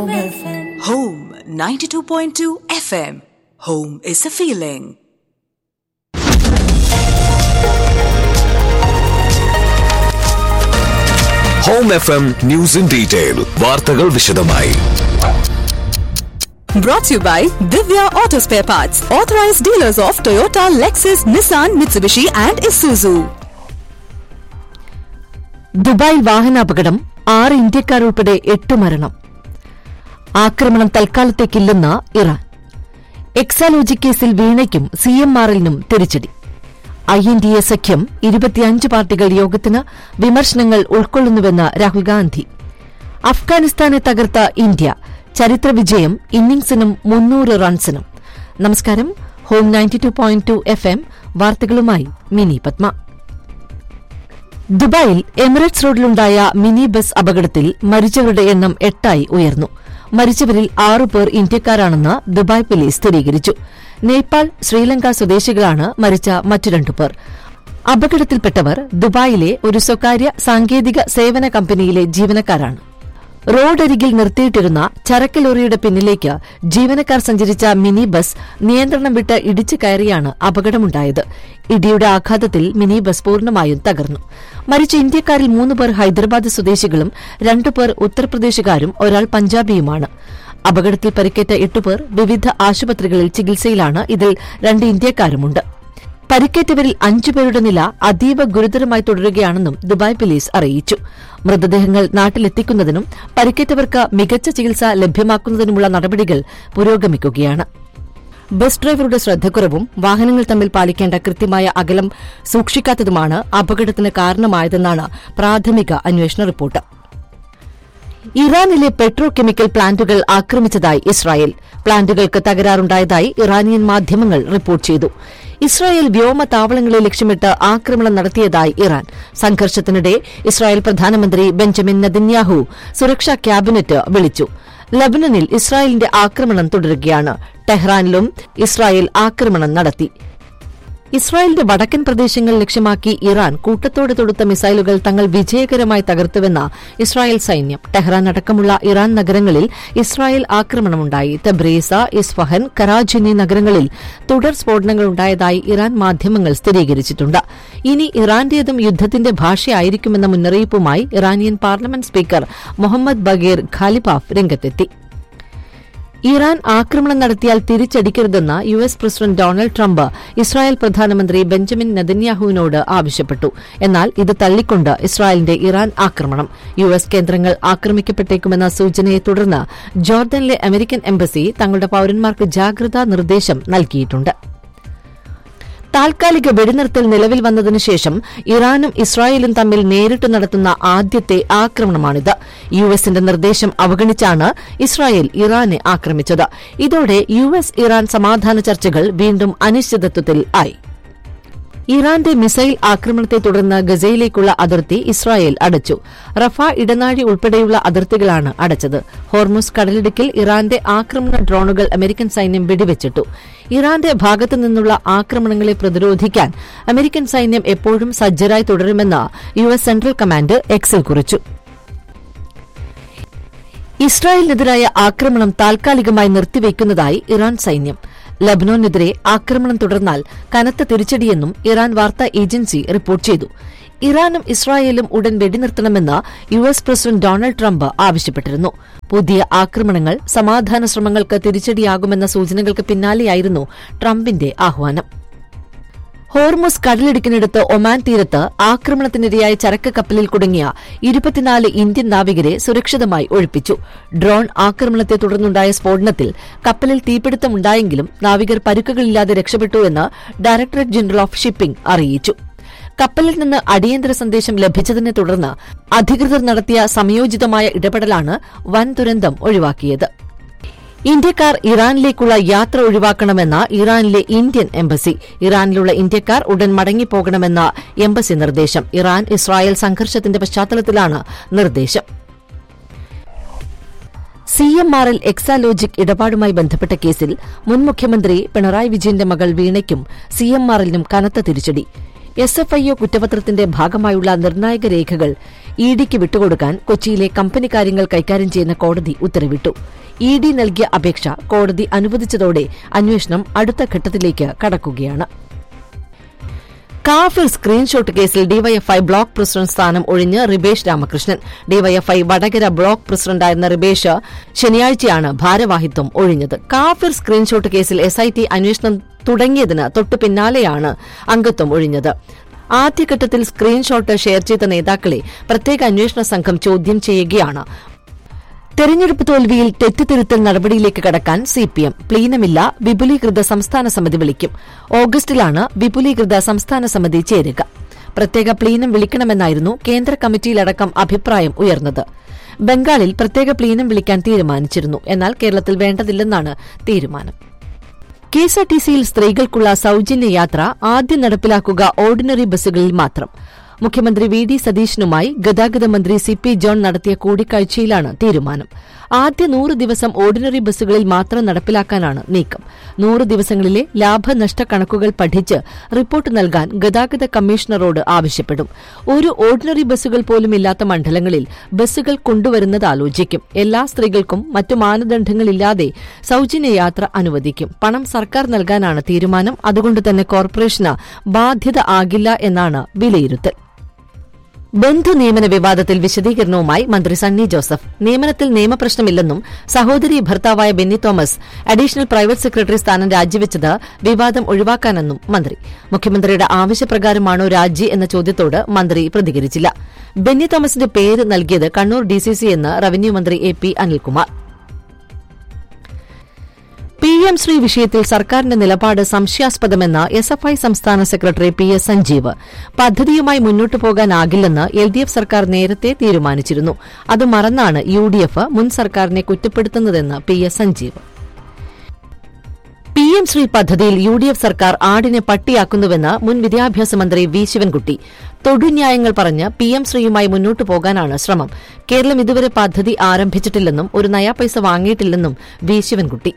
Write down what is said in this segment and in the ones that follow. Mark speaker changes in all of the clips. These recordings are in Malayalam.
Speaker 1: Home 92.2 FM. Home is a feeling.
Speaker 2: Home F M news in detail വാർത്തകൾ വിശദമായി
Speaker 1: Brought to you by Divya Auto Spare Parts, authorized dealers of Toyota, Lexus, Nissan, Mitsubishi, and Isuzu.
Speaker 3: ദുബായിൽ വാഹനാപകടം ആറ് ഇന്ത്യക്കാരുൾപ്പെടെ എട്ട് മരണം ആക്രമണം തൽക്കാലത്തേക്കില്ലെന്ന് ഇറാൻ എക്സാലോജി കേസിൽ വീണയ്ക്കും സി എം ആറിനും തിരിച്ചടി ഐ എൻ ഡി എ സഖ്യം ഇരുപത്തിയഞ്ച് പാർട്ടികൾ യോഗത്തിന് വിമർശനങ്ങൾ ഉൾക്കൊള്ളുന്നുവെന്ന് രാഹുൽ ഗാന്ധി അഫ്ഗാനിസ്ഥാനെ തകർത്ത ഇന്ത്യ ചരിത്ര വിജയം ഇന്നിംഗ്സിനും മുന്നൂറ് റൺസിനും നമസ്കാരം Home ninety two point two F M വാർത്തകളുമായി മിനി പത്മ ദുബായിൽ എമിറേറ്റ്സ് റോഡിലുണ്ടായ മിനി ബസ് അപകടത്തിൽ മരിച്ചവരുടെ എണ്ണം എട്ടായി ഉയർന്നു മരിച്ചവരിൽ ആറു പേർ ഇന്ത്യക്കാരാണെന്ന് ദുബായ് പോലീസ് സ്ഥിരീകരിച്ചു നേപ്പാൾ ശ്രീലങ്ക സ്വദേശികളാണ് മരിച്ച മറ്റു രണ്ടുപേർ അപകടത്തിൽപ്പെട്ടവർ ദുബായിലെ ഒരു സ്വകാര്യ സാങ്കേതിക സേവന കമ്പനിയിലെ ജീവനക്കാരാണ് റോഡരികിൽ നിർത്തിയിട്ടിരുന്ന ചരക്ക് ലോറിയുടെ പിന്നിലേക്ക് ജീവനക്കാർ സഞ്ചരിച്ച മിനി ബസ് നിയന്ത്രണം വിട്ട് ഇടിച്ചു കയറിയാണ് അപകടമുണ്ടായത് ഇടിയുടെ ആഘാതത്തിൽ മിനി ബസ് പൂർണ്ണമായും തകർന്നു മരിച്ച ഇന്ത്യക്കാരിൽ മൂന്ന് പേർ ഹൈദരാബാദ് സ്വദേശികളും രണ്ടുപേർ ഉത്തർപ്രദേശുകാരും ഒരാൾ പഞ്ചാബിയുമാണ് അപകടത്തിൽ പരിക്കേറ്റ എട്ടുപേർ വിവിധ ആശുപത്രികളിൽ ചികിത്സയിലാണ് ഇതിൽ രണ്ട് ഇന്ത്യക്കാരുമുണ്ട് പരിക്കേറ്റവരിൽ അഞ്ചുപേരുടെ നില അതീവ ഗുരുതരമായി തുടരുകയാണെന്നും ദുബായ് പോലീസ് അറിയിച്ചു മൃതദേഹങ്ങൾ നാട്ടിലെത്തിക്കുന്നതിനും പരിക്കേറ്റവർക്ക് മികച്ച ചികിത്സ ലഭ്യമാക്കുന്നതിനുമുള്ള നടപടികൾ പുരോഗമിക്കുകയാണ് ബസ് ഡ്രൈവറുടെ ശ്രദ്ധക്കുറവും വാഹനങ്ങൾ തമ്മിൽ പാലിക്കേണ്ട കൃത്യമായ അകലം സൂക്ഷിക്കാത്തതുമാണ് അപകടത്തിന് കാരണമായതെന്നാണ് പ്രാഥമിക അന്വേഷണ റിപ്പോർട്ട് ഇറാനിലെ പെട്രോ കെമിക്കൽ പ്ലാന്റുകൾ ആക്രമിച്ചതായി ഇസ്രായേൽ പ്ലാന്റുകൾക്ക് തകരാറുണ്ടായതായി ഇറാനിയൻ മാധ്യമങ്ങൾ റിപ്പോർട്ട് ചെയ്തു ഇസ്രായേൽ വ്യോമ താവളങ്ങളെ ലക്ഷ്യമിട്ട് ആക്രമണം നടത്തിയതായി ഇറാൻ സംഘർഷത്തിനിടെ ഇസ്രായേൽ പ്രധാനമന്ത്രി ബെഞ്ചമിൻ നെതന്യാഹു സുരക്ഷാ ക്യാബിനറ്റ് വിളിച്ചു ലബനനിൽ ഇസ്രായേലിന്റെ ആക്രമണം തുടരുകയാണ് ടെഹ്റാനിലും ഇസ്രായേൽ ആക്രമണം നടത്തി ഇസ്രായേലിന്റെ വടക്കൻ പ്രദേശങ്ങൾ ലക്ഷ്യമാക്കി ഇറാൻ കൂട്ടത്തോടെ തൊടുത്ത മിസൈലുകൾ തങ്ങൾ വിജയകരമായി തകർത്തുവെന്ന ഇസ്രായേൽ സൈന്യം ടെഹ്റാൻ അടക്കമുള്ള ഇറാൻ നഗരങ്ങളിൽ ഇസ്രായേൽ ആക്രമണമുണ്ടായി തബ്രീസ ഇസ്ഫഹൻ കറാജ് എന്നീ നഗരങ്ങളിൽ തുടർ സ്ഫോടനങ്ങളുണ്ടായതായി ഇറാൻ മാധ്യമങ്ങൾ സ്ഥിരീകരിച്ചിട്ടുണ്ട് ഇനി ഇറാന്റേതും യുദ്ധത്തിന്റെ ഭാഷയായിരിക്കുമെന്ന മുന്നറിയിപ്പുമായി Iranian parliament speaker Mohammad Bagher Ghalibaf രംഗത്തെത്തി ഇറാൻ ആക്രമണം നടത്തിയാൽ തിരിച്ചടിക്കരുതെന്ന് U S president Donald Trump Israel പ്രധാനമന്ത്രി ബെഞ്ചമിൻ നെതന്യാഹുവിനോട് ആവശ്യപ്പെട്ടു എന്നാൽ ഇത് തള്ളിക്കൊണ്ട് ഇസ്രായേലിന്റെ ഇറാൻ ആക്രമണം യു എസ് കേന്ദ്രങ്ങൾ ആക്രമിക്കപ്പെട്ടേക്കുമെന്ന സൂചനയെ തുടർന്ന് ജോർദനിലെ അമേരിക്കൻ എംബസി തങ്ങളുടെ പൌരന്മാർക്ക് ജാഗ്രതാ നിർദ്ദേശം നൽകിയിട്ടുണ്ട് താൽക്കാലിക വെടിനിർത്തൽ നിലവിൽ വന്നതിനു ശേഷം ഇറാനും ഇസ്രായേലും തമ്മിൽ നേരിട്ട് നടത്തുന്ന ആദ്യത്തെ ആക്രമണമാണിത് യു എസിന്റെ നിർദ്ദേശം അവഗണിച്ചാണ് ഇസ്രായേൽ ഇറാനെ ആക്രമിച്ചത് ഇതോടെ യു എസ് ഇറാൻ സമാധാന ചർച്ചകൾ വീണ്ടും അനിശ്ചിതത്വത്തിൽ ആയി ഇറാന്റെ മിസൈൽ ആക്രമണത്തെ തുടർന്ന് ഗസയിലേക്കുള്ള അതിർത്തി ഇസ്രായേൽ അടച്ചു റഫ ഇടനാഴി ഉൾപ്പെടെയുള്ള അതിർത്തികളാണ് അടച്ചത് ഹോർമുസ് കടലിടുക്കിൽ ഇറാന്റെ ആക്രമണ ഡ്രോണുകൾ അമേരിക്കൻ സൈന്യം വെടിവെച്ചിട്ടു ഇറാന്റെ ഭാഗത്തു നിന്നുള്ള ആക്രമണങ്ങളെ പ്രതിരോധിക്കാൻ അമേരിക്കൻ സൈന്യം എപ്പോഴും സജ്ജരായി തുടരുമെന്ന് യു എസ് സെൻട്രൽ കമാൻഡ് എക്സിൽ കുറിച്ചു ഇസ്രായേലിനെതിരായ ആക്രമണം താൽക്കാലികമായി നിർത്തിവെക്കുന്നതായി ഇറാൻ സൈന്യം ലബനോനെതിരെ ആക്രമണം തുടർന്നാൽ കനത്ത തിരിച്ചടിയെന്നും ഇറാൻ വാർത്താ ഏജൻസി റിപ്പോർട്ട് ചെയ്തു ഇറാനും ഇസ്രായേലും ഉടൻ വെടിനിർത്തണമെന്ന് U S president Donald Trump ആവശ്യപ്പെട്ടിരുന്നു പുതിയ ആക്രമണങ്ങൾ സമാധാന ശ്രമങ്ങൾക്ക് തിരിച്ചടിയാകുമെന്ന സൂചനകൾക്ക് പിന്നാലെയായിരുന്നു ട്രംപിന്റെ ആഹ്വാനം ഹോർമുസ് കടലിടുക്കിനടുത്ത് ഒമാൻ തീരത്ത് ആക്രമണത്തിനിരയായ ചരക്ക് കപ്പലിൽ കുടുങ്ങിയ ഇരുപത്തിനാല് ഇന്ത്യൻ നാവികരെ സുരക്ഷിതമായി ഒഴിപ്പിച്ചു ഡ്രോൺ ആക്രമണത്തെ തുടർന്നുണ്ടായ സ്ഫോടനത്തിൽ കപ്പലിൽ തീപിടുത്തമുണ്ടായെങ്കിലും നാവികർ പരുക്കുകളില്ലാതെ രക്ഷപ്പെട്ടുവെന്ന് ഡയറക്ടറേറ്റ് ജനറൽ ഓഫ് ഷിപ്പിംഗ് അറിയിച്ചു കപ്പലിൽ നിന്ന് അടിയന്തര സന്ദേശം ലഭിച്ചതിനെ തുടർന്ന് അധികൃതർ നടത്തിയ സംയോജിതമായ ഇടപെടലാണ് വൻ ദുരന്തം ഒഴിവാക്കിയത് ഇന്ത്യക്കാർ ഇറാനിലേക്കുള്ള യാത്ര ഒഴിവാക്കണമെന്ന ഇറാനിലെ ഇന്ത്യൻ എംബസി ഇറാനിലുള്ള ഇന്ത്യക്കാർ ഉടൻ മടങ്ങിപ്പോകണമെന്ന എംബസി നിർദ്ദേശം ഇറാൻ ഇസ്രായേൽ സംഘർഷത്തിന്റെ പശ്ചാത്തലത്തിലാണ് നിർദ്ദേശം C M R L Exalogic ഇടപാടുമായി ബന്ധപ്പെട്ട കേസിൽ മുൻ മുഖ്യമന്ത്രി പിണറായി വിജയന്റെ മകൾ വീണയ്ക്കും സി എം ആർ എല്ലിനും കനത്ത തിരിച്ചടി എസ് എഫ് ഐ ഒ കുറ്റപത്രത്തിന്റെ ഭാഗമായുള്ള നിർണായക രേഖകൾ ഇ ഡിക്ക് വിട്ടുകൊടുക്കാൻ കൊച്ചിയിലെ കമ്പനി കാര്യങ്ങൾ കൈകാര്യം ചെയ്യുന്ന കോടതി ഉത്തരവിട്ടു ഇ ഡി നൽകിയ അപേക്ഷ കോടതി അനുവദിച്ചതോടെ അന്വേഷണം അടുത്ത ഘട്ടത്തിലേക്ക് കടക്കുകയാണ് കാഫിർ സ്ക്രീൻഷോട്ട് കേസിൽ ഡിവൈഎഫ്ഐ ബ്ലോക്ക് പ്രസിഡന്റ് സ്ഥാനം ഒഴിഞ്ഞ് റിബേഷ് രാമകൃഷ്ണൻ ഡിവൈഎഫ്ഐ വടകര ബ്ലോക്ക് പ്രസിഡന്റായിരുന്ന റിബേഷ് ശനിയാഴ്ചയാണ് ഭാരവാഹിത്വം ഒഴിഞ്ഞത് കാഫിർ സ്ക്രീൻഷോട്ട് കേസിൽ എസ്ഐടി അന്വേഷണം തുടങ്ങിയതിന് തൊട്ടു പിന്നാലെയാണ് അംഗത്വം ഒഴിഞ്ഞത് ആദ്യഘട്ടത്തിൽ സ്ക്രീൻഷോട്ട് ഷെയർ ചെയ്ത നേതാക്കളെ പ്രത്യേക അന്വേഷണ സംഘം ചോദ്യം ചെയ്യുകയാണ് തെരഞ്ഞെടുപ്പ് തോൽവിയിൽ തെറ്റുതിരുത്തൽ നടപടിയിലേക്ക് കടക്കാൻ സിപിഎം പ്ലീനമില്ല വിപുലീകൃത സംസ്ഥാന സമിതി വിളിക്കും ഓഗസ്റ്റിലാണ് വിപുലീകൃത സംസ്ഥാന സമിതി ചേരുക പ്രത്യേക പ്ലീനം വിളിക്കണമെന്നായിരുന്നു കേന്ദ്ര കമ്മിറ്റിയിലടക്കം അഭിപ്രായം ഉയർന്നത് ബംഗാളിൽ പ്രത്യേക പ്ലീനം വിളിക്കാൻ തീരുമാനിച്ചിരുന്നു എന്നാൽ കേരളത്തിൽ വേണ്ടതില്ലെന്നാണ് തീരുമാനം കെഎസ്ആർടിസിയിൽ സ്ത്രീകൾക്കുള്ള സൌജന്യ യാത്ര ആദ്യം നടപ്പിലാക്കുക ഓർഡിനറി ബസ്സുകളിൽ മാത്രം മുഖ്യമന്ത്രി വി ഡി സതീശനുമായി ഗതാഗത മന്ത്രി സി പി ജോൺ നടത്തിയ കൂടിക്കാഴ്ചയിലാണ് തീരുമാനം ആദ്യ നൂറ് ദിവസം ഓർഡിനറി ബസ്സുകളിൽ മാത്രം നടപ്പിലാക്കാനാണ് നീക്കം നൂറ് ദിവസങ്ങളിലെ ലാഭനഷ്ട കണക്കുകൾ പഠിച്ച് റിപ്പോർട്ട് നൽകാൻ ഗതാഗത കമ്മീഷണറോട് ആവശ്യപ്പെടും ഒരു ഓർഡിനറി ബസ്സുകൾ പോലും ഇല്ലാത്ത മണ്ഡലങ്ങളിൽ ബസ്സുകൾ കൊണ്ടുവരുന്നത് ആലോചിക്കും എല്ലാ സ്ത്രീകൾക്കും മറ്റു മാനദണ്ഡങ്ങളില്ലാതെ സൌജന്യ യാത്ര അനുവദിക്കും പണം സർക്കാർ നൽകാനാണ് തീരുമാനം അതുകൊണ്ട് തന്നെ കോർപ്പറേഷന് ബാധ്യത ആകില്ല എന്നാണ് വിലയിരുത്തൽ ബന്ധു നിയമന വിവാദത്തിൽ വിശദീകരണവുമായി മന്ത്രി സണ്ണി ജോസഫ് നിയമനത്തിൽ നിയമപ്രശ്നമില്ലെന്നും സഹോദരി ഭർത്താവായ Benny Thomas additional private secretary സ്ഥാനം രാജിവെച്ചത് വിവാദം ഒഴിവാക്കാനെന്നും മന്ത്രി മുഖ്യമന്ത്രിയുടെ ആവശ്യപ്രകാരമാണോ രാജി എന്ന ചോദ്യത്തോട് മന്ത്രി പ്രതികരിച്ചില്ല ബെന്നി തോമസിന്റെ പേര് നൽകിയത് കണ്ണൂർ ഡിസിസി എന്ന് റവന്യൂ മന്ത്രി A P Anilkumar P M Shri വിഷയത്തിൽ സർക്കാരിന്റെ നിലപാട് സംശയാസ്പദമെന്ന് എസ് എഫ് ഐ സംസ്ഥാന സെക്രട്ടറി പി എസ് സഞ്ജീവ് പദ്ധതിയുമായി മുന്നോട്ടു പോകാനാകില്ലെന്ന് എൽ ഡി എഫ് സർക്കാർ നേരത്തെ തീരുമാനിച്ചിരുന്നു അത് മറന്നാണ് യു ഡി എഫ് മുൻ സർക്കാരിനെ കുറ്റപ്പെടുത്തുന്നതെന്ന് P S Sanjeev P M Shri പദ്ധതിയിൽ യു ഡി എഫ് സർക്കാർ ആടിനെ പട്ടിയാക്കുന്നുവെന്ന് മുൻ വിദ്യാഭ്യാസ മന്ത്രി വി ശിവൻകുട്ടി തൊടുന്യായങ്ങൾ പറഞ്ഞ് പി എം ശ്രീയുമായി മുന്നോട്ടു പോകാനാണ് ശ്രമം കേരളം ഇതുവരെ പദ്ധതി ആരംഭിച്ചിട്ടില്ലെന്നും ഒരു നയാ പൈസ വാങ്ങിയിട്ടില്ലെന്നും വി ശിവൻകുട്ടി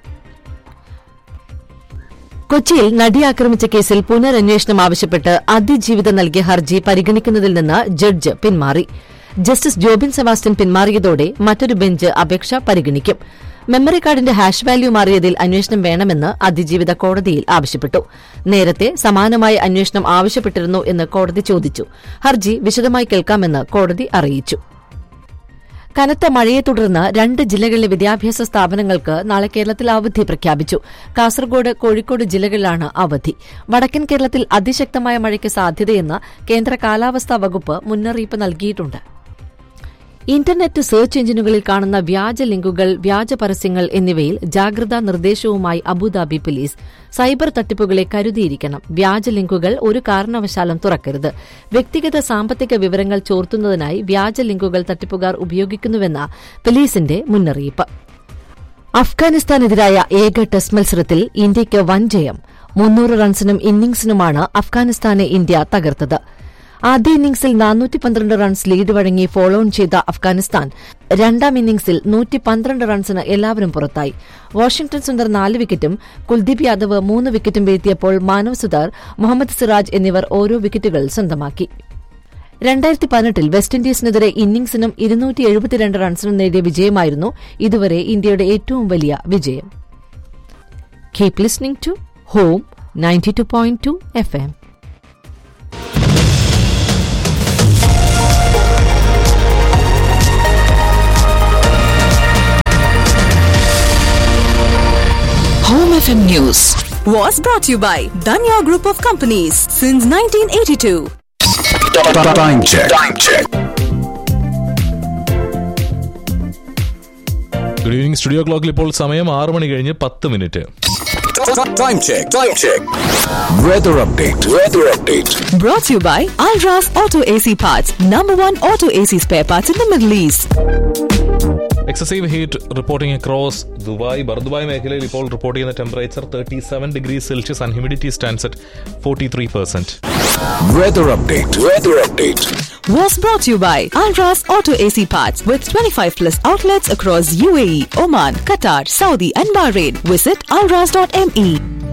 Speaker 3: കൊച്ചിയിൽ നടി ആക്രമിച്ച കേസിൽ പുനരന്വേഷണം ആവശ്യപ്പെട്ട് അതിജീവിതം നൽകിയ ഹർജി പരിഗണിക്കുന്നതിൽ നിന്ന് ജഡ്ജ് പിന്മാറി ജസ്റ്റിസ് ജോബിൻ സെബാസ്റ്റ്യൻ പിന്മാറിയതോടെ മറ്റൊരു ബെഞ്ച് അപേക്ഷ പരിഗണിക്കും മെമ്മറി കാർഡിന്റെ ഹാഷ് വാല്യൂ മാറിയതിൽ അന്വേഷണം വേണമെന്ന് അതിജീവിത കോടതിയിൽ ആവശ്യപ്പെട്ടു നേരത്തെ സമാനമായ അന്വേഷണം ആവശ്യപ്പെട്ടിരുന്നു എന്ന് കോടതി ചോദിച്ചു ഹർജി വിശദമായി കേൾക്കാമെന്ന് കോടതി അറിയിച്ചു കനത്ത മഴയെ തുടർന്ന് രണ്ട് ജില്ലകളിലെ വിദ്യാഭ്യാസ സ്ഥാപനങ്ങൾക്ക് നാളെ കേരളത്തിൽ അവധി പ്രഖ്യാപിച്ചു കാസർഗോഡ് കോഴിക്കോട് ജില്ലകളിലാണ് അവധി വടക്കൻ കേരളത്തിൽ അതിശക്തമായ മഴയ്ക്ക് സാധ്യതയെന്ന് കേന്ദ്ര കാലാവസ്ഥാ വകുപ്പ് മുന്നറിയിപ്പ് നൽകിയിട്ടുണ്ട് ഇന്റർനെറ്റ് സെർച്ച് എഞ്ചിനുകളിൽ കാണുന്ന വ്യാജ ലിങ്കുകൾ വ്യാജ പരസ്യങ്ങൾ എന്നിവയിൽ ജാഗ്രതാ നിർദ്ദേശവുമായി അബുദാബി പോലീസ് സൈബർ തട്ടിപ്പുകളെ കരുതിയിരിക്കണം വ്യാജ ലിങ്കുകൾ ഒരു കാരണവശാലും തുറക്കരുത് വ്യക്തിഗത സാമ്പത്തിക വിവരങ്ങൾ ചോർത്തുന്നതിനായി വ്യാജ ലിങ്കുകൾ തട്ടിപ്പുകാർ ഉപയോഗിക്കുന്നുവെന്ന പോലീസിന്റെ മുന്നറിയിപ്പ് അഫ്ഗാനിസ്ഥാനെതിരായ ഏക ടെസ്റ്റ് മത്സരത്തിൽ ഇന്ത്യയ്ക്ക് വൻ ജയം മുന്നൂറ് റൺസിനും ഇന്നിംഗ്സിനുമാണ് അഫ്ഗാനിസ്ഥാനെ ഇന്ത്യ തകർത്തത് ആദ്യ ഇന്നിംഗ്സിൽ നാനൂറ്റി പന്ത്രണ്ട് റൺസ് ലീഡ് വഴങ്ങി ഫോളോ ഓൺ ചെയ്ത അഫ്ഗാനിസ്ഥാൻ രണ്ടാം ഇന്നിംഗ്സിൽ നൂറ്റി പന്ത്രണ്ട് റൺസിന് എല്ലാവരും പുറത്തായി വാഷിംഗ്ടൺ സുന്ദർ നാല് വിക്കറ്റും കുൽദീപ് യാദവ് മൂന്ന് വിക്കറ്റും വീഴ്ത്തിയപ്പോൾ മാനവ് സുതാർ മുഹമ്മദ് സിറാജ് എന്നിവർ ഓരോ വിക്കറ്റുകൾ സ്വന്തമാക്കി രണ്ടായിരത്തി പതിനെട്ടിൽ വെസ്റ്റ് ഇൻഡീസിനെതിരെ ഇന്നിംഗ്സിനും ഇരുന്നൂറ്റി എഴുപത്തിരണ്ട് റൺസിനും നേടിയ വിജയമായിരുന്നു ഇതുവരെ ഇന്ത്യയുടെ ഏറ്റവും വലിയ വിജയം keep listening to Home ninety two point two F M
Speaker 1: Home FM News was brought to you by Danya Group of Companies since 1982.
Speaker 2: Time check. Time check.
Speaker 4: Good evening studio ക്ലോക്കിൽ ഇപ്പോൾ സമയം ആറ് മണി കഴിഞ്ഞ് പത്ത് minute
Speaker 2: Time check. Time check. Weather update. Weather update.
Speaker 1: Brought to you by Alras Auto AC Parts, number one auto AC spare parts in the Middle East.
Speaker 4: Excessive heat reporting across Dubai Bur Dubai മേഖലയിൽ ഇപ്പോൾ റിപ്പോർട്ട് ചെയ്യുന്ന temperature thirty seven degree Celsius and humidity stands at forty three percent
Speaker 2: Weather update. Weather update.
Speaker 1: Was brought to you by Alras Auto AC Parts with 25 plus outlets across UAE, Oman, Qatar, Saudi, and Bahrain. Visit alras.me.